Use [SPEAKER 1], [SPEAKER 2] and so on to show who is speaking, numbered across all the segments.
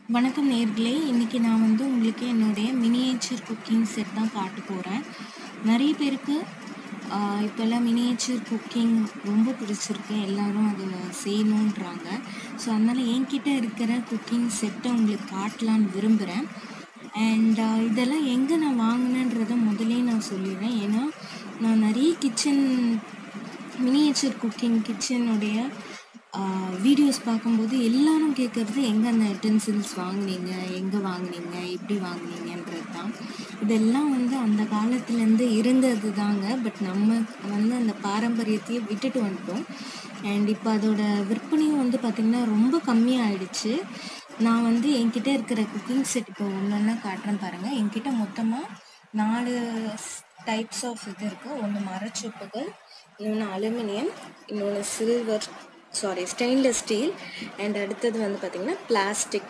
[SPEAKER 1] வணக்கம் நேர்களே இன்றைக்கி நான் வந்து உங்களுக்கு என்னுடைய மினியேச்சர் குக்கிங் செட் தான் காட்ட போகிறேன் நிறைய பேருக்கு ஆஹ், இப்போல்லாம் மினியேச்சர் குக்கிங் ரொம்ப பிடிச்சிருக்கு எல்லாரும் அதை செய்யணுன்றாங்க ஸோ அதனால் என்கிட்ட இருக்கிற குக்கிங் செட்டை உங்களுக்கு காட்டலான்னு விரும்புகிறேன் அண்ட் இதெல்லாம் எங்கே நான் வாங்கினேன்றதை முதலே நான் சொல்லிடுறேன் ஏன்னா நான் நிறைய கிச்சன் மினியேச்சர் குக்கிங் கிச்சனுடைய வீடியோஸ் பார்க்கும்போது எல்லாரும் கேட்குறது எங்கே அந்த யூட்டென்சில்ஸ் வாங்குனீங்க எங்கே வாங்குனீங்க எப்படி வாங்குனீங்கன்றது தான் இதெல்லாம் வந்து அந்த காலத்துலேருந்து இருந்தது தாங்க பட் நம்ம வந்து அந்த பாரம்பரியத்தையே விட்டுட்டு வந்துட்டோம் அண்ட் இப்போ அதோட விற்பனையும் வந்து பார்த்திங்கன்னா ரொம்ப கம்மியாயிடுச்சு நான் வந்து என்கிட்ட இருக்கிற குக்கிங் செட் இப்போ ஒன்று ஒன்றா காட்டுறேன் பாருங்கள் என்கிட்ட மொத்தமாக நாலு டைப்ஸ் ஆஃப் இது இருக்குது ஒன்று மரச்சொப்புகள் இன்னொன்று அலுமினியம் இன்னொன்று silver sorry stainless steel and அடுத்தது வந்து பார்த்திங்கன்னா பிளாஸ்டிக்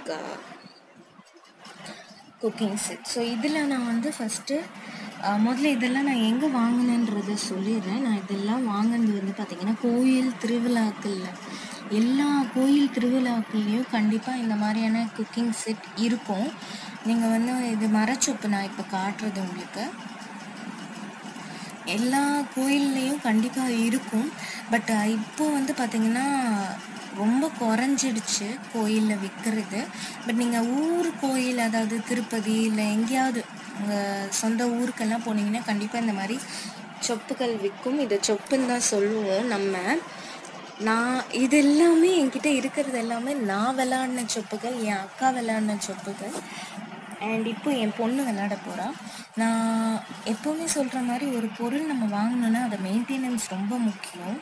[SPEAKER 1] குக்கிங் செட் ஸோ இதில் நான் வந்து ஃபஸ்ட்டு முதல்ல இதெல்லாம் நான் எங்கே வாங்கினேன்றதை சொல்லிடுறேன் நான் இதெல்லாம் வாங்கினது வந்து பார்த்திங்கன்னா கோயில் திருவிழாக்களில் எல்லா கோயில் திருவிழாக்கள்லேயும் கண்டிப்பாக இந்த மாதிரியான குக்கிங் செட் இருக்கும் நீங்கள் வந்து இது மரச்சொப்பு நான் இப்போ காட்டுறது உங்களுக்கு எல்லா கோயில்லையும் கண்டிப்பாக இருக்கும் பட் இப்போ வந்து பார்த்திங்கன்னா ரொம்ப குறைஞ்சிடுச்சு கோயிலில் விற்கிறது பட் நீங்கள் ஊர் கோயில் அதாவது திருப்பதி இல்லை எங்கேயாவது உங்கள் சொந்த ஊருக்கெல்லாம் போனீங்கன்னா கண்டிப்பாக இந்த மாதிரி சொப்புகள் விற்கும் இதை சொப்புன்னு தான் சொல்லுவோம் நம்ம நான் இது எல்லாமே என்கிட்ட இருக்கிறது எல்லாமே நான் விளாடின சொப்புகள் என் அக்கா விளாடின சொப்புகள் அண்ட் இப்போ என் பொண்ணு விளையாட போகிறா நான் எப்போவுமே சொல்கிற மாதிரி ஒரு பொருள் நம்ம வாங்கணுன்னா அதை மெயின்டெனன்ஸ் ரொம்ப முக்கியம்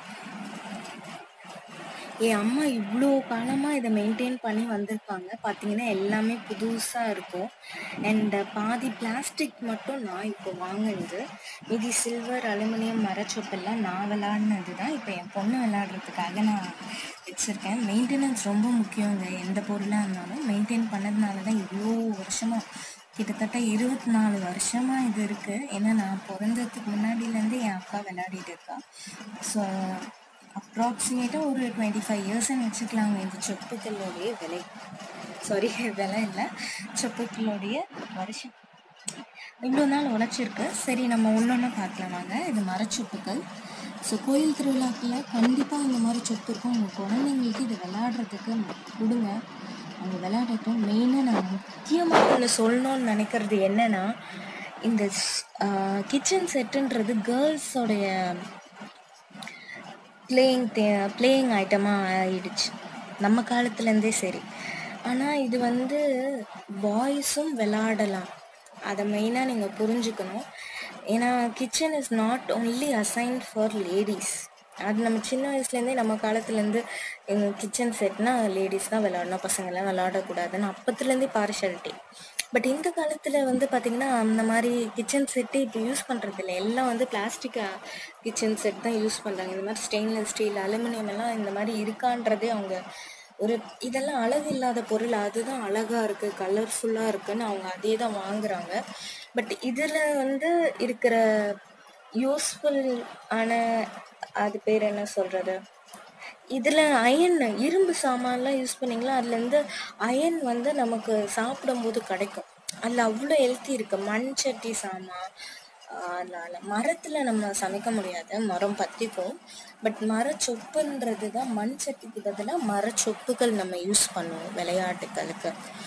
[SPEAKER 1] என் அம்மா இவ்வளோ காலமாக இதை மெயின்டைன் பண்ணி வந்திருக்காங்க பார்த்தீங்கன்னா எல்லாமே புதுசாக இருக்கும் அண்ட் பாதி பிளாஸ்டிக் மட்டும் நான் இப்போ வாங்கினது மீதி சில்வர் அலுமினியம் மரச்சொப்பெல்லாம் நான் விளாடினது தான் இப்போ என் பொண்ணு விளையாடுறதுக்காக நான் வச்சுருக்கேன் மெயின்டெனன்ஸ் ரொம்ப முக்கியங்க எந்த பொருளாக இருந்தாலும் மெயின்டைன் பண்ணதுனால தான் இவ்வளோ வருஷமாக கிட்டத்தட்ட இருபத்தி நாலு வருஷமாக இது இருக்குது ஏன்னா நான் பிறந்ததுக்கு முன்னாடியிலேருந்து என் அக்கா விளையாடிட்டு இருக்கா ஸோ அப்ராக்சிமேட்டாக ஒரு டுவெண்ட்டி ஃபைவ் இயர்ஸ்ன்னு வச்சுக்கலாங்க இந்த சொப்புக்களுடைய விலை சாரி விலை இல்லை சொப்புக்களுடைய வருஷம் இவ்வளோ நாள் உழைச்சிருக்கு சரி நம்ம ஒன்று பார்க்கலாம் வாங்க இது மரச்சொப்புக்கள் ஸோ கோயில் திருவிழாக்கில் கண்டிப்பாக இந்த மாதிரி சொப்பு இருக்கும் உங்கள் குழந்தைங்களுக்கு இது விளையாடுறதுக்கு கொடுங்க அவங்க விளையாடட்டும் மெயினாக நான் முக்கியமாக ஒன்று சொல்லணும்னு நினைக்கிறது என்னென்னா இந்த கிச்சன் செட்டுன்றது கேர்ள்ஸோடைய பிளேயிங் தே பிளேயிங் ஐட்டமாக ஆயிடுச்சு நம்ம காலத்துலேருந்தே சரி ஆனால் இது வந்து பாய்ஸும் விளாடலாம் அதை மெயினாக நீங்கள் புரிஞ்சுக்கணும் ஏன்னா kitchen is not only assigned for ladies அது நம்ம சின்ன வயசுலேருந்தே நம்ம காலத்துலேருந்து எங்கள் கிச்சன் செட்னா லேடிஸ் தான் விளாடணும் பசங்கள்லாம் விளாடக்கூடாதுன்னு அப்பத்துலேருந்தே பார்ஷாலிட்டி பட் இந்த காலத்தில் வந்து பார்த்திங்கன்னா அந்த மாதிரி கிச்சன் செட்டு இப்போ யூஸ் பண்ணுறது இல்லை எல்லாம் வந்து பிளாஸ்டிக் கிச்சன் செட் தான் யூஸ் பண்ணுறாங்க இந்த மாதிரி ஸ்டெயின்லெஸ் ஸ்டீல் அலுமினியம் எல்லாம் இந்த மாதிரி இருக்கான்றதே அவங்க ஒரு இதெல்லாம் அழகு இல்லாத பொருள் அதுதான் அழகாக இருக்குது கலர்ஃபுல்லாக இருக்குன்னு அவங்க அதே தான் வாங்குறாங்க பட் இதில் வந்து இருக்கிற யூஸ்ஃபுல் ஆன அது பேர் என்ன சொல்கிறது இதில் அயன் இரும்பு சாமான்லாம் யூஸ் பண்ணிங்களா அதுலேருந்து அயன் வந்து நமக்கு சாப்பிடும்போது கிடைக்கும் அதில் அவ்வளோ ஹெல்த்தி இருக்குது மண் சட்டி சாமான் அதனால் மரத்தில் நம்ம சமைக்க முடியாது மரம் பற்றிக்கும் பட் மரச்சொப்புன்றது தான் மண் சட்டிக்கு பதிலாக மரச்சொப்புகள் நம்ம யூஸ் பண்ணுவோம் விளையாட்டுகளுக்கு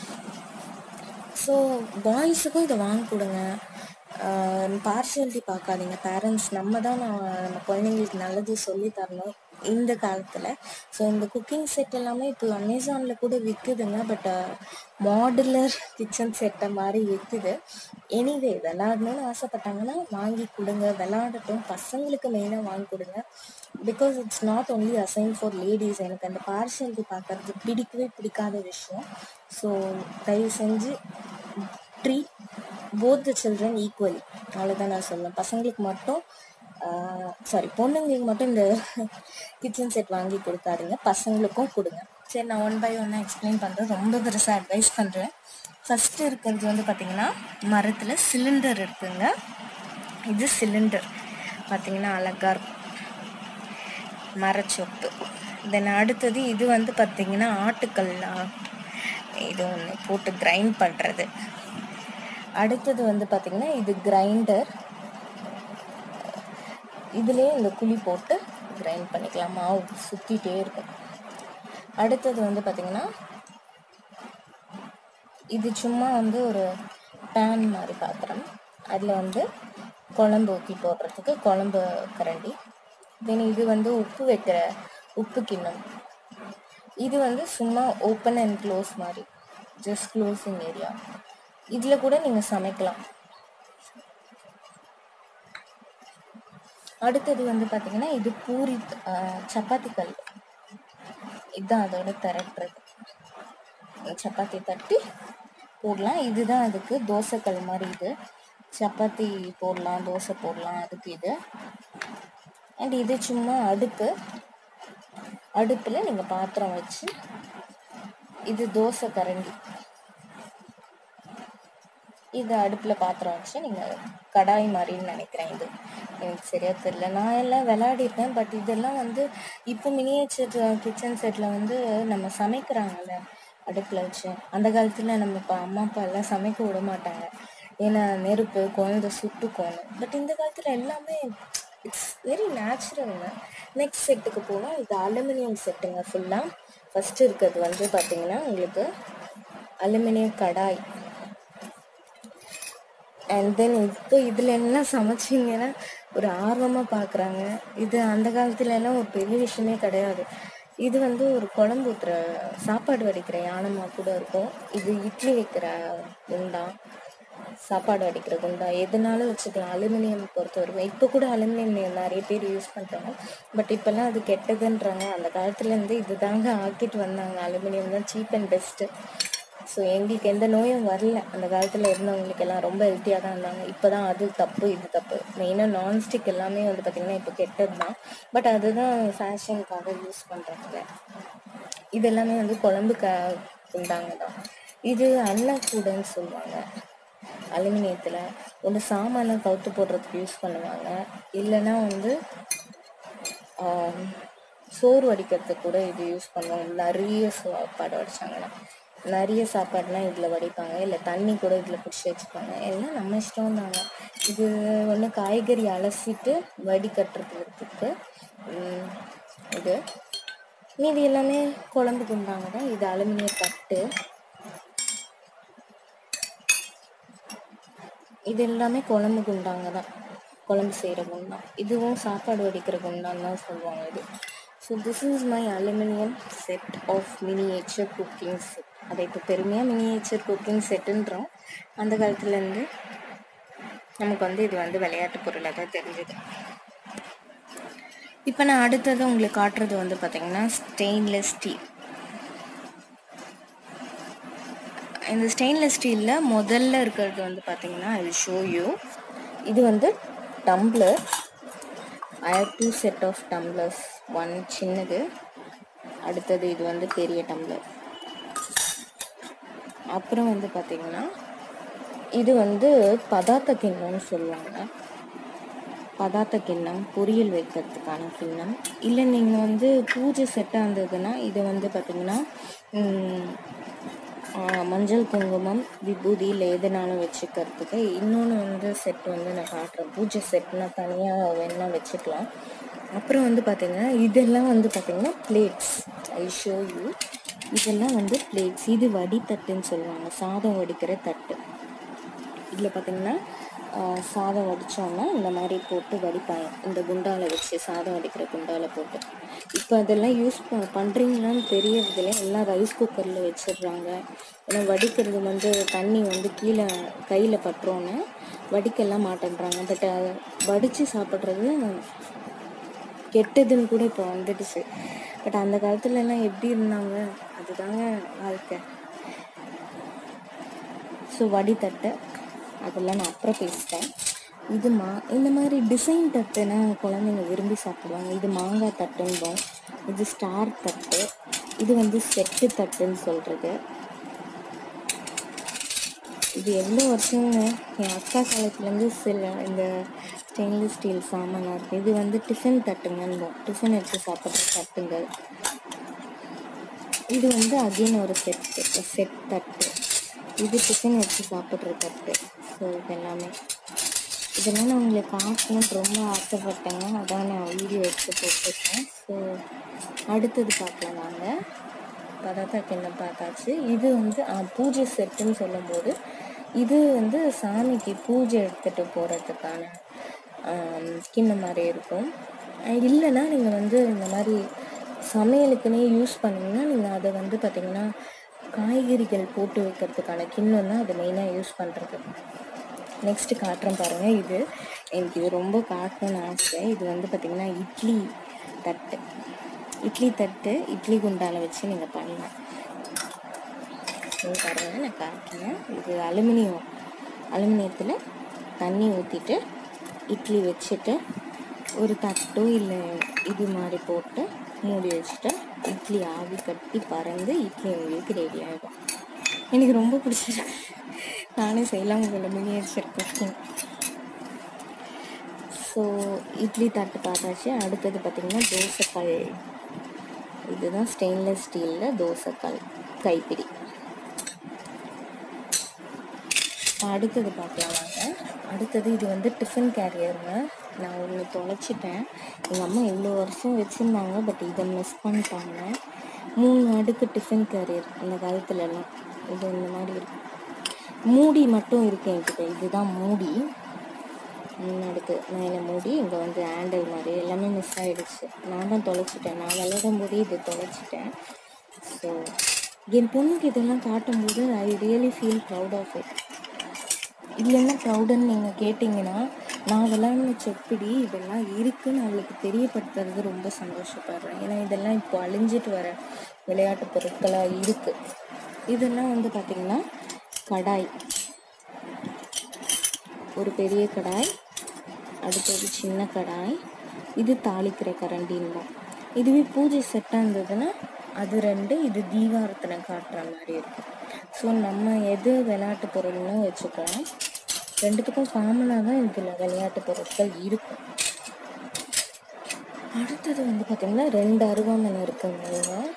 [SPEAKER 1] ஸோ பாய்ஸுக்கும் இதை வாங்கி கொடுங்க பார்ஷியாலிட்டி பார்க்காதீங்க பேரண்ட்ஸ் நம்ம தான் நான் நம்ம குழந்தைங்களுக்கு நல்லது சொல்லி தரணும் இந்த காலத்தில் ஸோ இந்த குக்கிங் செட் எல்லாமே இப்போ அமேசானில் கூட விற்குதுங்க பட் மாடுலர் கிச்சன் செட்டை மாதிரி விற்குது எனிவே விளாடணும்னு ஆசைப்பட்டாங்கன்னா வாங்கி கொடுங்க விளாடட்டும் பசங்களுக்கு மெயினாக வாங்கி கொடுங்க because it's not only assign for ladies எனக்கு அந்த பார்ஷியாலிட்டி பார்க்கறது பிடிக்கவே பிடிக்காத விஷயம் ஸோ தயவு செஞ்சு treat both the children equally அவ்வளோதான் நான் சொல்லுவேன் பசங்களுக்கு மட்டும் சாரி பொண்ணுங்களுக்கு மட்டும் இந்த கிச்சன் செட் வாங்கி கொடுக்காதீங்க பசங்களுக்கும் கொடுங்க சரி நான் ஒன் பை ஒன்னாக எக்ஸ்பிளைன் பண்ணுறேன் ரொம்ப பெருசாக அட்வைஸ் பண்ணுறேன் ஃபஸ்ட்டு இருக்கிறது வந்து பார்த்திங்கன்னா மரத்தில் சிலிண்டர் இருக்குங்க இது சிலிண்டர் பார்த்திங்கன்னா அழகாக இருக்கும் மரச்சொப்பு தென் அடுத்தது இது வந்து பார்த்திங்கன்னா ஆட்டுக்கல்லா இது ஒன்று போட்டு கிரைண்ட் பண்ணுறது அடுத்தது வந்து பார்த்திங்கன்னா இது கிரைண்டர் இதுலேயே இந்த குழி போட்டு கிரைண்ட் பண்ணிக்கலாம் மாவு சுற்றிட்டே இருக்கும் அடுத்தது வந்து பார்த்திங்கன்னா இது சும்மா வந்து ஒரு பேன் மாதிரி பாத்திரம் அதில் வந்து குழம்பு ஊற்றி போடுறதுக்கு குழம்பு கரண்டி தென் இது வந்து உப்பு வைக்கிற உப்பு கிண்ணம் இது வந்து சும்மா ஓப்பன் அண்ட் க்ளோஸ் மாதிரி ஜஸ்ட் க்ளோஸிங் ஏரியா இதில் கூட நீங்கள் சமைக்கலாம் அடுத்தது வந்து பார்த்தீங்கன்னா இது பூரி ஆஹ், சப்பாத்தி கல் இதுதான் அதோட திரட்டுறது சப்பாத்தி தட்டி போடலாம் இதுதான் அதுக்கு தோசைக்கல் மாதிரி இது சப்பாத்தி போடலாம் தோசை போடலாம் அதுக்கு இது அண்ட் இது சும்மா அடுப்பு அடுப்பில் நீங்கள் பாத்திரம் வச்சு இது தோசை கரண்டி இது அடுப்பில் பாத்திரம் வச்சு நீங்கள் கடாய் மாதிரின்னு நினைக்கிறேன் இது எனக்கு சரியா தெரியல நான் எல்லாம் விளையாடிருக்கேன் பட் இதெல்லாம் வந்து இப்போ மினியேச்சர் கிச்சன் செட்டில் வந்து நம்ம சமைக்கிறாங்கல்ல அடுப்பில் வச்சு அந்த காலத்தில் நம்ம இப்போ அம்மா அப்பா எல்லாம் சமைக்க விட மாட்டாங்க ஏன்னா நெருப்பு குழந்தை சுட்டுக்கோணும் பட் இந்த காலத்தில் எல்லாமே இட்ஸ் வெரி நேச்சுரல்ங்க நெக்ஸ்ட் செட்டுக்கு போனால் இது அலுமினியம் செட்டுங்க ஃபுல்லாக ஃபஸ்ட்டு இருக்கிறது வந்து பார்த்தீங்கன்னா உங்களுக்கு அலுமினியம் கடாய் அண்ட் தென் இப்போ இதில் என்ன சமைச்சிங்கன்னா ஒரு ஆர்வமாக பார்க்குறாங்க இது அந்த காலத்துல எல்லாம் ஒரு பெரிய விஷயமே கிடையாது இது வந்து ஒரு குழம்பு ஊற்றுற சாப்பாடு வடிக்கிற யானமாக கூட இருக்கும் இது இட்லி வைக்கிற குண்டா சாப்பாடு வடிக்கிற குண்டா எதுனாலும் வச்சுக்கலாம் அலுமினியம் பொறுத்த வரைக்கும் இப்போ கூட அலுமினியம் நிறைய பேர் யூஸ் பண்ணுறாங்க பட் இப்போல்லாம் அது கெட்டதுன்றாங்க அந்த காலத்துலேருந்து இது தாங்க ஆக்கிட்டு வந்தாங்க அலுமினியம் தான் சீப் அண்ட் பெஸ்ட்டு ஸோ எங்களுக்கு எந்த நோயும் வரல அந்த காலத்தில் இருந்தவங்களுக்கு எல்லாம் ரொம்ப ஹெல்த்தியாக தான் இருந்தாங்க இப்போ தான் அது தப்பு இது தப்பு மெயினாக நான்ஸ்டிக் எல்லாமே வந்து பார்த்திங்கன்னா இப்போ கெட்டது தான் பட் அதுதான் ஃபேஷனுக்காக யூஸ் பண்ணுறாங்க இது எல்லாமே வந்து குழம்பு க உண்டாங்க தான் இது அன்னக்கூடன்னு சொல்லுவாங்க அலுமினியத்தில் ஒன்று சாமான்லாம் கவுத்து போடுறதுக்கு யூஸ் பண்ணுவாங்க இல்லைன்னா வந்து ஆம், சோறு வடிக்கிறதுக்கு கூட இது யூஸ் பண்ணுவாங்க நிறைய சாப்பாடு வடிச்சாங்கன்னா நிறைய சாப்பாடுலாம் இதில் வடிப்பாங்க இல்லை தண்ணி கூட இதில் பிடிச்சி வச்சுப்பாங்க எல்லாம் நம்ம இஷ்டம் தாங்க இது ஒன்று காய்கறி அலசிட்டு வடிகட்டுறதுக்கு ம், இது மீதி எல்லாமே குழம்பு குண்டாங்க தான் இது அலுமினிய தட்டு இது எல்லாமே குழம்பு குண்டாங்க தான் குழம்பு செய்கிற குண்டான் இதுவும் சாப்பாடு வடிக்கிற குண்டான் தான் சொல்லுவாங்க இது so this is my aluminium set of miniature cooking set அதை இப்போ பெருமையாக மினியேச்சர் குக்கிங் செட்டுன்றோம் அந்த காலத்துலேருந்து நமக்கு வந்து இது வந்து விளையாட்டு பொருளாக தான் தெரிஞ்சுது இப்போ நான் அடுத்தது உங்களுக்கு காட்டுறது வந்து பார்த்தீங்கன்னா ஸ்டெயின்லெஸ் ஸ்டீல் இந்த ஸ்டெயின்லெஸ் ஸ்டீலில் முதல்ல இருக்கிறது வந்து பார்த்தீங்கன்னா ஐ ஷோ யூ இது வந்து tumbler I have two set of tumblers one சின்னது அடுத்தது இது வந்து பெரிய டம்ளர் அப்புறம் வந்து பார்த்தீங்கன்னா இது வந்து பதார்த்த கிண்ணம்னு சொல்லுவாங்க பதார்த்த கிண்ணம் பொரியல் வைக்கிறதுக்கான கிண்ணம் இல்லை நீங்கள் வந்து பூஜை செட்டாக இருந்ததுன்னா இதை வந்து பார்த்தீங்கன்னா ம், ஆ, மஞ்சள் குங்குமம் விபூதி இல்லை எதுனாலும் வச்சுக்கிறதுக்கு இன்னொன்று வந்து செட் வந்து நான் காட்டுறேன் பூஜை செட்னா தனியாக வேணால் வச்சுக்கலாம் அப்புறம் வந்து பார்த்தீங்கன்னா இதெல்லாம் வந்து பார்த்தீங்கன்னா பிளேட்ஸ் ஐ ஷோ யூ இதெல்லாம் வந்து பிளேட்ஸ் இது வடித்தட்டுன்னு சொல்லுவாங்க சாதம் வடிக்கிற தட்டு இதில் பார்த்தீங்கன்னா ஆஹ், சாதம் வடித்தோன்னா இந்த மாதிரி போட்டு வடிப்பாங்க இந்த குண்டால வச்சு சாதம் வடிக்கிற குண்டால போட்டு இப்போ அதெல்லாம் யூஸ் ப பண்ணுறீங்களான்னு தெரியறதில்ல எல்லாம் ரைஸ் குக்கரில் வச்சிடுறாங்க ஏன்னா வடிக்கிறது வந்து தண்ணி வந்து கீழே கையில் பட்டுறோன்னு வடிக்கலாம் மாட்டேன்றாங்க பட் வடித்து சாப்பிட்றது கெட்டதுன்னு கூட இப்போ வந்துடுச்சு பட் அந்த காலத்துல எல்லாம் எப்படி இருந்தாங்க அதுதாங்க வாழ்க்கை ஸோ வடித்தட்டு அதெல்லாம் நான் அப்புறம் பேசிட்டேன் இது மா இந்த மாதிரி டிசைன் தட்டுனா குழந்தைங்க விரும்பி சாப்பிடுவாங்க இது மாங்காய் தட்டும்போம் இது ஸ்டார் தட்டு இது வந்து செட்டு தட்டுன்னு சொல்கிறது இது எவ்வளோ வருஷங்க என் அக்கா காலத்துலேருந்து சில இந்த ஸ்டெயின்லெஸ் ஸ்டீல் சாமானாக இருக்குது இது வந்து டிஃபன் தட்டுங்கன்போம் டிஃபன் எடுத்து சாப்பிட்ற தட்டுங்கள் இது வந்து அகைன் ஒரு செட்டு செட் தட்டு இது டிஃபன் வச்சு சாப்பிட்ற தட்டு ஸோ இது எல்லாமே இதெல்லாம் நான் உங்களுக்கு காட்டணும்னு ரொம்ப ஆசைப்பட்டேங்க அதான் நான் வீடியோ எடுத்து போட்டிருக்கேன் ஸோ அடுத்தது பார்க்கலாம் வாங்க பதார்த்த கிண்ணம் பார்த்தாச்சு இது வந்து ஆ, பூஜை செட்டுன்னு சொல்லும்போது இது வந்து சாமிக்கு பூஜை எடுத்துகிட்டு போகிறதுக்கான கிண்ணம் மாதிரி இருக்கும் அஹ் இல்லைன்னா நீங்கள் வந்து இந்த மாதிரி சமையலுக்குன்னே யூஸ் பண்ணீங்கன்னா நீங்கள் அதை வந்து பார்த்தீங்கன்னா காய்கறிகள் போட்டு வைக்கிறதுக்கான கிண்ணம் தான் அது மெயினாக யூஸ் பண்ணுறது நெக்ஸ்ட் காட்டுறேன் பாருங்க இது எனக்கு இது ரொம்ப காட்டணும்னு ஆசை இது வந்து பார்த்திங்கன்னா இட்லி தட்டு இட்லி தட்டு இட்லி குண்டால வச்சு நீங்கள் பண்ணலாம் இது பாருங்க நான் காட்டுறேன் இது அலுமினியம் அலுமினியத்தில் தண்ணி ஊற்றிட்டு இட்லி வச்சுட்டு ஒரு தட்டோ இல்லை இது மாதிரி போட்டு மூடி வச்சுட்டு இட்லி ஆவி கட்டி பறந்து இட்லி உங்களுக்கு ரெடி ஆகிடும் எனக்கு ரொம்ப பிடிச்சிருக்கு நானே செய்யலாம் போல மினியேச்சர் குக்கிங் ஸோ இட்லி தட்டு பார்த்தாச்சு அடுத்தது பார்த்திங்கன்னா தோசைக்கல் இதுதான் ஸ்டெயின்லெஸ் ஸ்டீலில் தோசைக்கல் கைப்பிடி அடுத்தது பார்க்கலாம் வாங்க அடுத்தது இது வந்து டிஃபன் கேரியருங்க நான் ஒன்று தொலைச்சிட்டேன் எங்கள் அம்மா இவ்வளோ வருஷம் வச்சுருந்தாங்க பட் இதை மிஸ் பண்ணிட்டாங்க மூணு அடுக்கு டிஃபன் கேரியர் அந்த காலத்துலலாம் இது இந்த மாதிரி இருக்கு மூடி மட்டும் இருக்கு என்கிட்ட இதுதான் மூடி மூணு அடுக்கு மேலே மூடி இங்கே வந்து ஹேண்டில் மாதிரி எல்லாமே மிஸ் ஆயிடுச்சு நான் தான் தொலைச்சிட்டேன் நான் விளையாடும் போதே இது தொலைச்சிட்டேன் ஸோ என் பொண்ணுக்கு இதெல்லாம் காட்டும்போது I really feel proud of it இது என்ன ப்ரௌடுன்னு நீங்கள் கேட்டிங்கன்னா நான் விளையாடின செப்பிடி இதெல்லாம் இருக்குன்னு அவளுக்கு தெரியப்படுத்துறது ரொம்ப சந்தோஷப்படுறேன் ஏன்னா இதெல்லாம் இப்போ அழிஞ்சிட்டு வர விளையாட்டு பொருட்களாக இருக்குது இதெல்லாம் வந்து பார்த்திங்கன்னா கடாய் ஒரு பெரிய கடாய் அடுத்தது சின்ன கடாய் இது தாளிக்கிற கரண்டின்போம் இதுவே பூஜை செட்டாக இருந்ததுன்னா அது ரெண்டு இது தீபாரத்தனை காட்டுற மாதிரி இருக்கும் ஸோ நம்ம எது விளையாட்டு பொருள்னு வச்சுக்கலாம் ரெண்டுத்துக்கும் காமனாக தான் இதில் விளையாட்டு பொருட்கள் இருக்கும் அடுத்தது வந்து பார்த்திங்கன்னா ரெண்டு அருவாமனை இருக்குங்க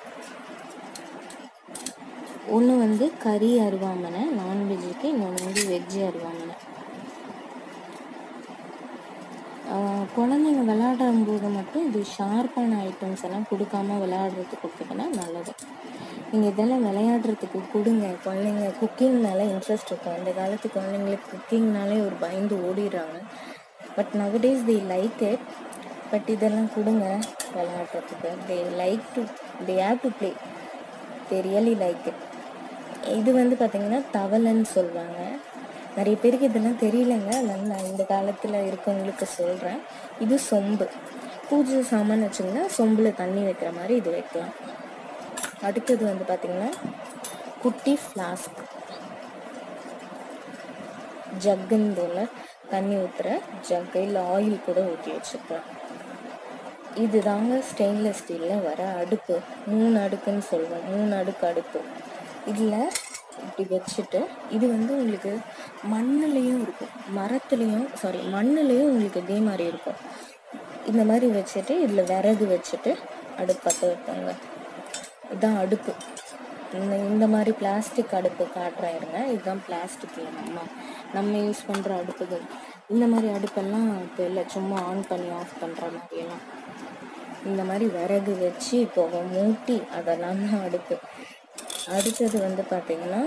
[SPEAKER 1] ஒன்று வந்து கறி அருவாமனை நான்வெஜ்ஜுக்கு இன்னொன்று வந்து வெஜ்ஜு அருவாமனை ஆஹ் குழந்தைங்க விளையாடும் போது மட்டும் இது ஷார்ப்பான ஐட்டம்ஸ் எல்லாம் கொடுக்காம விளையாடுறதுக்கு கொடுத்தீங்கன்னா நல்லது நீங்கள் இதெல்லாம் விளையாடுறதுக்கு கொடுங்க குழந்தைங்க குக்கிங் மேலே இன்ட்ரெஸ்ட் இருக்கும் இந்த காலத்து குழந்தைங்களுக்கு குக்கிங்னாலே ஒரு பயந்து ஓடிடுறாங்க but nowadays the like it but இதெல்லாம் கொடுங்க விளையாடுறதுக்கு they like to they have to play they really like it இது வந்து பார்த்தீங்கன்னா தவளைன்னு சொல்லுவாங்க நிறைய பேருக்கு இதெல்லாம் தெரியலங்க அதனால நான் இந்த காலத்தில் இருக்கவங்களுக்கு சொல்கிறேன் இது சொம்பு பூஜை சாமான் வச்சிங்கன்னா சொம்பில் தண்ணி வைக்கிற மாதிரி இது வைக்கலாம் அடுத்தது வந்து பார்த்தீங்கன்னா குட்டி ஃப்ளாஸ்க் ஜக்குன்னு போல தண்ணி ஊற்றுற ஜக்கு இல்லை ஆயில் கூட ஊற்றி வச்சுக்கலாம் இதுதாங்க ஸ்டெயின்லெஸ் ஸ்டீலில் வர அடுப்பு மூணு அடுக்குன்னு சொல்லுவோம் மூணு அடுக்கு அடுப்பு இதில் இப்படி வச்சுட்டு இது வந்து உங்களுக்கு மண்ணுலேயும் இருக்கும் மரத்துலேயும் சாரி மண்ணுலேயும் உங்களுக்கு இதே மாதிரி இருக்கும் இந்த மாதிரி வச்சுட்டு இதில் விறகு வச்சுட்டு அடுப்பு பற்ற வைப்பாங்க இதுதான் அடுப்பு இந்த இந்த மாதிரி பிளாஸ்டிக் அடுப்பு காட்டுறேன் இருங்க இதுதான் பிளாஸ்டிக் இல்லை நம்ம நம்ம யூஸ் பண்ணுற அடுப்புகள் இந்த மாதிரி அடுப்பெல்லாம் இப்போ இல்லை சும்மா ஆன் பண்ணி ஆஃப் பண்ணுற மாதிரியெல்லாம் இந்த மாதிரி விறகு வச்சு புகை மூட்டி அதெல்லாம் தான் அடுப்பு அடுத்தது வந்து பார்த்தீங்கன்னா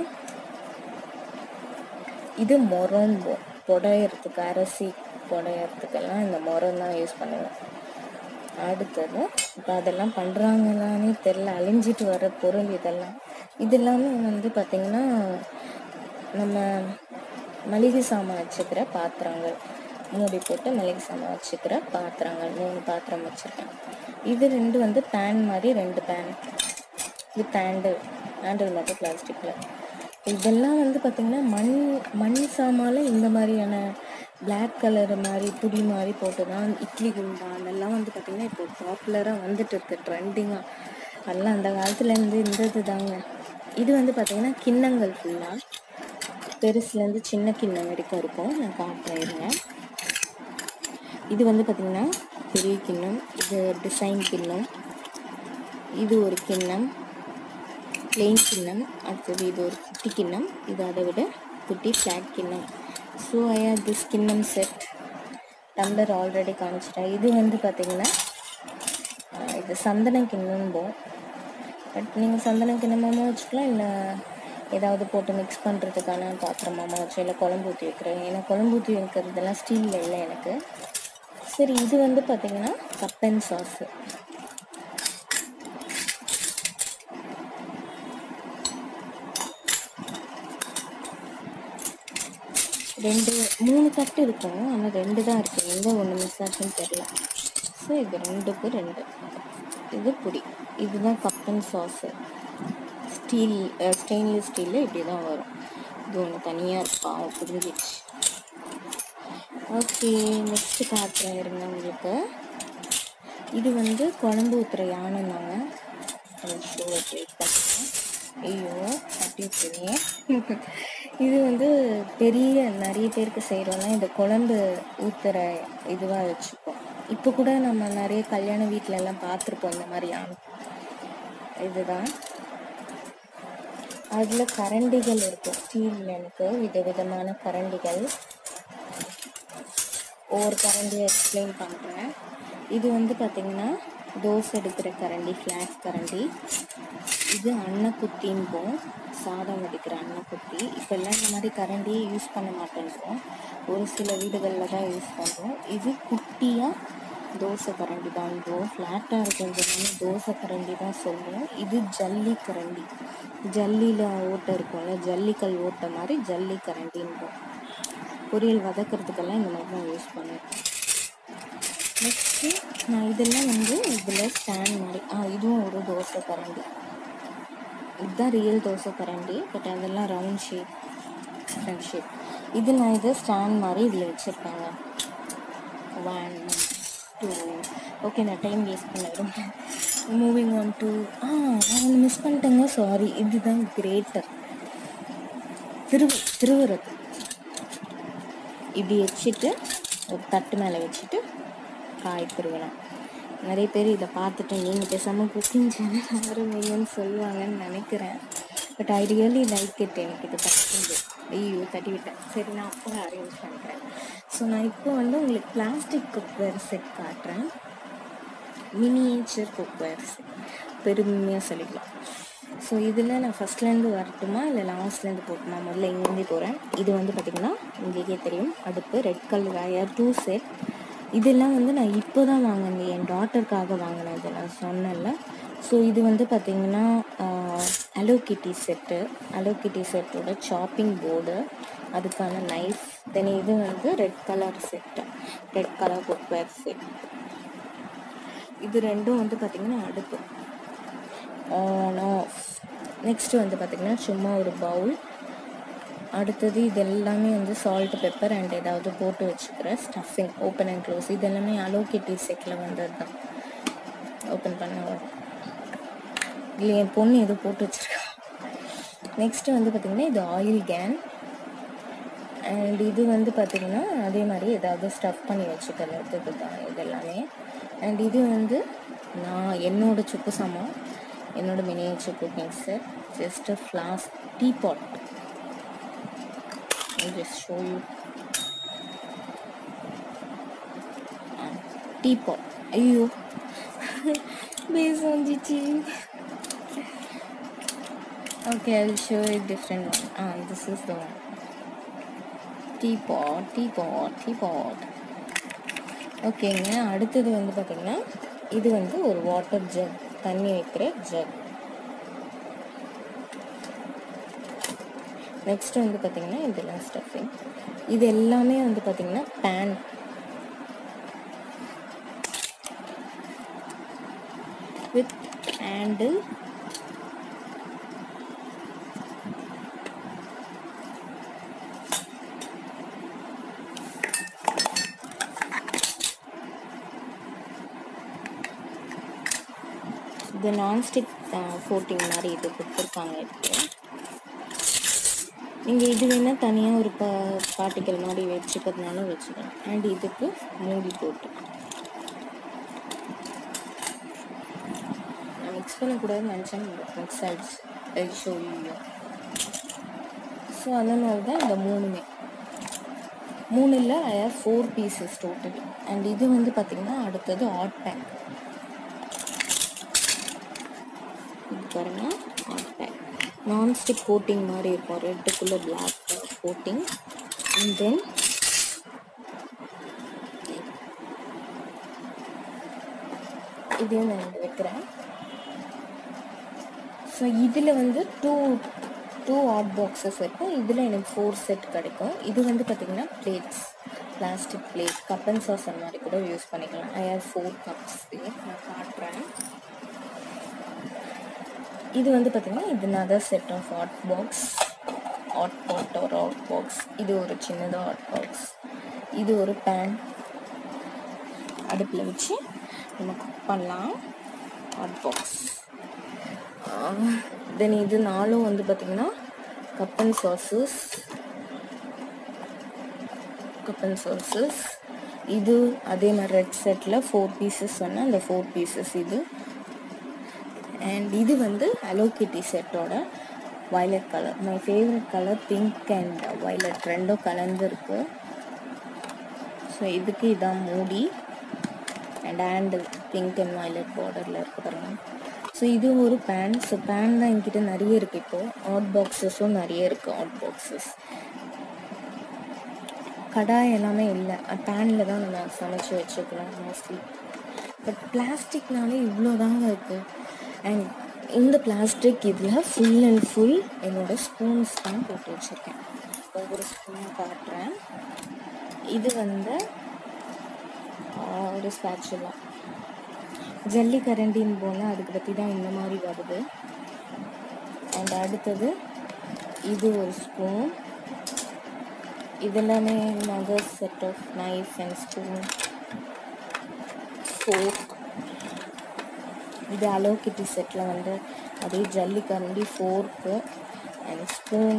[SPEAKER 1] இது முரம் புடையறதுக்கு அரிசி புடையறதுக்கெல்லாம் இந்த முரம் தான் யூஸ் பண்ணுவோம் அடுத்தது இப்போ அதெல்லாம் பண்ணுறாங்களானே தெரில அழிஞ்சிட்டு வர பொருள் இதெல்லாம் இது எல்லாமே வந்து பார்த்திங்கன்னா நம்ம மளிகை சாமான் வச்சுக்கிற பாத்திரங்கள் மூடி போட்டு மளிகை சாமான் வச்சுக்கிற பாத்திரங்கள் மூணு பாத்திரம் வச்சுருக்கேன் இது ரெண்டு வந்து பேன் மாதிரி ரெண்டு பேன் வித் ஹேண்டில் ஹேண்டில் மட்டும் பிளாஸ்டிக்கில் இதெல்லாம் வந்து பார்த்திங்கன்னா மண் மண் சாமால இந்த மாதிரியான பிளாக் கலர் மாதிரி புடி மாதிரி போட்டு தான் இட்லி குண்டான் அதெல்லாம் வந்து பார்த்திங்கன்னா இப்போ பாப்புலராக வந்துட்டு இருக்கு ட்ரெண்டிங்காக அதெல்லாம் அந்த காலத்துலேருந்து இருந்தது தாங்க இது வந்து பார்த்திங்கன்னா கிண்ணங்கள் ஃபுல்லாக பெருசுலேருந்து சின்ன கிண்ணம் வரைக்கும் இருக்கும் நான் காட்டுறேன் இருங்க இது வந்து பார்த்திங்கன்னா பெரிய கிண்ணம் இது டிசைன் கிண்ணம் இது ஒரு கிண்ணம் plain கிண்ணம் அடுத்தது இது ஒரு குட்டி கிண்ணம் இது அதை விட குட்டி ஃப்ளாட் கிண்ணம் ஸோ ஐ ஹேவ் திஸ் கிண்ணம் செட் டம்ளர் ஆல்ரெடி காமிச்சிட்டேன் இது வந்து பார்த்தீங்கன்னா ஆஹ் இது சந்தன கிண்ணம்போம் பட் நீங்கள் சந்தன கிண்ணமாகவும் வச்சுக்கலாம் இல்லை ஏதாவது போட்டு மிக்ஸ் பண்ணுறதுக்கான பாத்திரமாகவும் வச்சு இல்லை குழம்பு ஊற்றி வைக்கிறேன் ஏன்னா குழம்பு ஊற்றி வைக்கிறதெல்லாம் ஸ்டீலில் இல்லை எனக்கு சரி இது வந்து பார்த்தீங்கன்னா கப்பன் சாஸு ரெண்டு மூணு தட்டு இருக்கும் ஆனால் ரெண்டு தான் இருக்குது எங்கே ஒன்று மிஸ் ஆச்சுன்னு தெரில ஸோ இது ரெண்டுக்கு ரெண்டு இது புடி இதுதான் கப்பன் சாஸு ஸ்டீல் ஸ்டெயின்லெஸ் ஸ்டீலில் இப்படி தான் வரும் இது ஒன்று தனியாக இருக்கா புரிஞ்சிச்சு ஓகே நெக்ஸ்ட்டு காட்டுறேன் இருங்க உங்களுக்கு இது வந்து குழம்பு ஊற்றுற யானைனாங்க ஷோ வெயிட் பண்ணுறேன் ஐயோ அப்படி தெரியும் இது வந்து பெரிய நிறைய பேருக்கு செய்கிறோன்னா இந்த குழம்பு ஊற்றுற இதுவாக வச்சுப்போம் இப்போ கூட நம்ம நிறைய கல்யாண வீட்ல எல்லாம் பார்த்துருப்போம் இந்த மாதிரி யானை இதுதான் அதில் கரண்டிகள் இருக்கும் ஸ்டீல் எனக்கு விதவிதமான கரண்டிகள் ஒவ்வொரு கரண்டியை எக்ஸ்பிளைன் பண்ணுறேன் இது வந்து பார்த்திங்கன்னா தோசை எடுக்கிற கரண்டி ஃப்ளாட் கரண்டி இது அன்னக்குத்தின்போம் சாதம் வடிக்கிற அன்னக்குத்தி இப்போல்லாம் இந்த மாதிரி கரண்டியே யூஸ் பண்ண மாட்டேன்றோம் ஒரு சில வீடுகளில் தான் யூஸ் பண்ணுறோம் இது குட்டியாக தோசை கரண்டி தான் இதுவும் ஃப்ளாட்டாக இருக்கிறது தோசை கரண்டி தான் சொல்லுவோம் இது ஜல்லி கரண்டி ஜல்லியில் ஓட்டை இருக்கும்ல ஜல்லிக்கல் ஓட்டை மாதிரி ஜல்லி கரண்டின்போம் பொரியல் வதக்கிறதுக்கெல்லாம் இந்த மாதிரி தான் யூஸ் பண்ணுவேன் நெக்ஸ்ட்டு நான் இதெல்லாம் வந்து இதில் ஸ்டாண்ட் மாதிரி ஆ இதுவும் ஒரு தோசை கரண்டி இதுதான் ரியல் தோசை கரண்டி பட் அதெல்லாம் ரவுண்ட் ஷேப் டிஃப்ரெண்ட் ஷேப் இது நான் இதை ஸ்டாண்ட் மாதிரி இதில் வச்சுருப்பேங்க ஒன் டூ ஓகே நான் டைம் வேஸ்ட் பண்ணிடுறேன் மூவிங் ஒன் டூ ஆ நான் ஒன்று மிஸ் பண்ணிட்டேங்க சாரி இதுதான் கிரேட்டர் திருவு திருவுறது இப்படி வச்சுட்டு ஒரு தட்டு மேலே வச்சுட்டு காய் திருவலாம் நிறைய பேர் இதை பார்த்துட்டு நீங்கள் பேசாமல் குக்கிங் சேனல் ஆரம்பிங்கன்னு சொல்லுவாங்கன்னு நினைக்கிறேன் but I really like it எனக்கு இது தட்டுது ஐயோ தட்டி விட்டேன் சரி நான் அப்போ அரேஞ்ச் பண்ணிக்கிறேன் ஸோ நான் இப்போ வந்து உங்களுக்கு பிளாஸ்டிக் குக்வேர் செட் காட்டுறேன் மினியேச்சர் குக்வேர் செட் பெருமையாக சொல்லிக்கலாம் ஸோ இதில் நான் ஃபஸ்ட்லேருந்து வரட்டுமா இல்லை லாஸ்ட்லேருந்து போட்டுமா முதல்ல இங்கேருந்து போகிறேன் இது வந்து பார்த்திங்கன்னா உங்களுக்கே தெரியும் அடுப்பு red colour wire two set இதெல்லாம் வந்து நான் இப்போ தான் வாங்கினேன் என் டாட்டருக்காக வாங்கினேன் இது நான் சொன்னேன்ல ஸோ இது வந்து பார்த்திங்கன்னா அலோ கிட்டி செட்டு அலோ கிட்டி செட்டோட சாப்பிங் போர்டு அதுக்கான நைஃப் தென் இது வந்து red colour set red colour cookware set இது ரெண்டும் வந்து பார்த்திங்கன்னா அடுப்பு ஆன் ஆஃப் நெக்ஸ்ட்டு வந்து பார்த்திங்கன்னா சும்மா ஒரு பவுல் அடுத்தது இது எல்லாமே வந்து சால்ட் பெப்பர் அண்ட் ஏதாவது போட்டு வச்சுக்கிற ஸ்டஃபிங் ஓப்பன் அண்ட் க்ளோஸ் இது எல்லாமே அலோகேட்டி செட்டில் வந்தது தான் ஓப்பன் பண்ண வரும் இல்லை என் பொண்ணு எதுவும் போட்டு வச்சுருக்கா நெக்ஸ்ட்டு வந்து பார்த்திங்கன்னா இது ஆயில் கேன் அண்ட் இது வந்து பார்த்திங்கன்னா அதே மாதிரி ஏதாவது ஸ்டஃப் பண்ணி வச்சுக்கிறதுக்கு தான் இது எல்லாமே அண்ட் இது வந்து நான் என்னோட சுக்கு சாமான் என்னோட miniature cooking set just a flask teapot just show you teapot ஐயோ பேஸ் வந்துச்சு okay I will show it different one ah this is the one teapot teapot teapot ஓகேங்க அடுத்தது வந்து பார்த்திங்கன்னா இது வந்து ஒரு water jug தண்ணி வைக்கிற ஜக் நெக்ஸ்ட் வந்து பார்த்திங்கன்னா இதெல்லாம் ஸ்டஃபிங் இது எல்லாமே வந்து பார்த்திங்கன்னா பேன் வித் ஹேண்டில் இது நான்ஸ்டிக் கோட்டிங் மாதிரி இது கொடுத்துருக்காங்க இப்போ நீங்கள் இது வேணால் தனியாக ஒரு பா பார்ட்டிக்கல் மாதிரி வச்சுக்கிறதுனாலும் வச்சுக்கலாம் அண்ட் இதுக்கு மூடி போட்டு நான் மிக்ஸ் பண்ணக்கூடாதுன்னு நினச்சேன் மிக்ஸ் ஆகிடுச்சு ஷோ யூ ஸோ அதனால தான் இந்த மூணுமே மூணு இல்லை I have four pieces total and இது வந்து பார்த்திங்கன்னா அடுத்தது ஹாட் பேக் இது பாருங்க ஹாட் பேக் நான்ஸ்டிக் கோட்டிங் மாதிரி இருக்கும் ரெட்டுக்குள்ளே பிளாக் கோட்டிங் அண்ட் தென் இதையும் நான் இங்க வைக்கிறேன் ஸோ இதில் வந்து டூ டூ ஹாட் பாக்ஸஸ் இருக்கும் இதில் எனக்கு ஃபோர் செட் கிடைக்கும் இது வந்து பார்த்திங்கன்னா plates plastic plate cup and saucer அந்த மாதிரி கூட யூஸ் பண்ணிக்கலாம் ஐ ஹேவ் ஃபோர் கப்ஸ் நான் காட்டுறேன் இது வந்து பார்த்திங்கன்னா இது another set of hot box hot pot ஒரு ஹாட் பாக்ஸ் இது ஒரு சின்னதாக ஹாட் பாக்ஸ் இது ஒரு பேன் அடுப்பில் வச்சு நம்ம குக் பண்ணலாம் ஹாட் பாக்ஸ் தென் இது நாலும் வந்து பார்த்திங்கன்னா cup and sauces cup and sauces இது அதே மாதிரி ரெட் செட்டில் ஃபோர் பீசஸ் சொன்னேன் அந்த ஃபோர் பீசஸ் இது அண்ட் இது வந்து ஹலோ கிட்டி செட்டோட violet colour my favourite colour pink and violet ரெண்டும் கலந்துருக்கு ஸோ இதுக்கு இதான் மூடி and handle pink and violet பார்டரில் இருக்கு பாருங்க ஸோ இது ஒரு பேன் ஸோ பேன் தான் என்கிட்ட நிறைய இருக்குது இப்போது ஹாட் பாக்ஸஸும் நிறைய இருக்குது ஹாட் பாக்ஸஸ் கடாய் எல்லாமே இல்லை பேனில் தான் நம்ம சமைச்சு வச்சுக்கலாம் மோஸ்ட்லி பட் பிளாஸ்டிக்னாலே இவ்வளோ தாங்க இருக்குது அண்ட் இந்த பிளாஸ்டிக் இதில் ஃபுல் அண்ட் ஃபுல் என்னோடய ஸ்பூன்ஸ் தான் போட்டு வச்சுருக்கேன் ஒவ்வொரு ஸ்பூன் காட்டுறேன் இது வந்து ஆஹ், ஒரு ஸ்பேச்சுலா ஜல்லி கரண்டின்னு போனால் அதுக்கு பற்றி தான் இந்த மாதிரி வருது அண்ட் அடுத்தது இது ஒரு ஸ்பூன் இதெல்லாமே another set of knife and spoon fork இது அலோ கிட்டி செட்டில் வந்து அதே ஜல்லி கரண்டி fork and spoon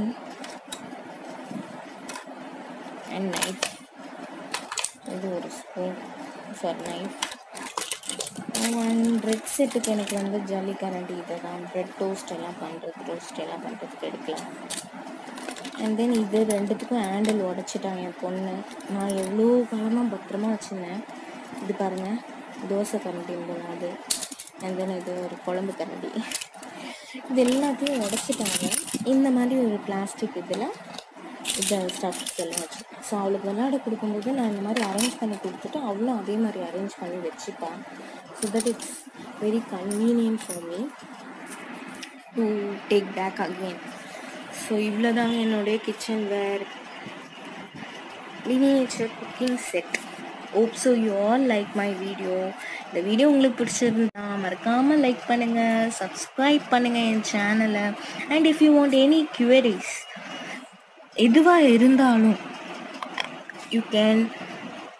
[SPEAKER 1] and knife இது ஒரு spoon for knife one bread செட்டுக்கு எனக்கு வந்து ஜல்லி கரண்டி இதை தான் பிரெட் டோஸ்ட் எல்லாம் பண்ணுறது டோஸ்ட் எல்லாம் பண்ணுறதுக்கு எடுக்கலாம் அண்ட் தென் இது ரெண்டுத்துக்கும் ஹேண்டில் உடச்சிட்டாங்க என் பொண்ணு நான் எவ்வளோ காலமாக பத்திரமா வச்சுருந்தேன் இது பாருங்கள் தோசை கரண்டி போல அது அண்ட் தென் இது ஒரு குழம்பு கரண்டி இது எல்லாத்தையும் உடச்சிட்டாங்க இந்த மாதிரி ஒரு பிளாஸ்டிக் இதில் இதை ஸ்டஃப்ஸ் எல்லாம் வச்சுருக்கேன் ஸோ அவளுக்கு விளையாட கொடுக்கும்போது நான் இந்த மாதிரி அரேஞ்ச் பண்ணி கொடுத்துட்டு அவளும் அதே மாதிரி அரேஞ்ச் பண்ணி வச்சுப்பான் so that it's very convenient for me to take back again so இவ்வளோதாங்க என்னுடைய kitchenware miniature cooking set of so you all like my video இந்த வீடியோ உங்களுக்கு பிடிச்சிருந்தா மறக்காமல் லைக் பண்ணுங்கள் சப்ஸ்கிரைப் பண்ணுங்கள் என் சேனலை and if you want any queries எதுவாக இருந்தாலும் you can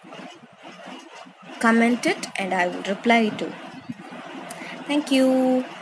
[SPEAKER 1] comment it and I will reply to. Thank you.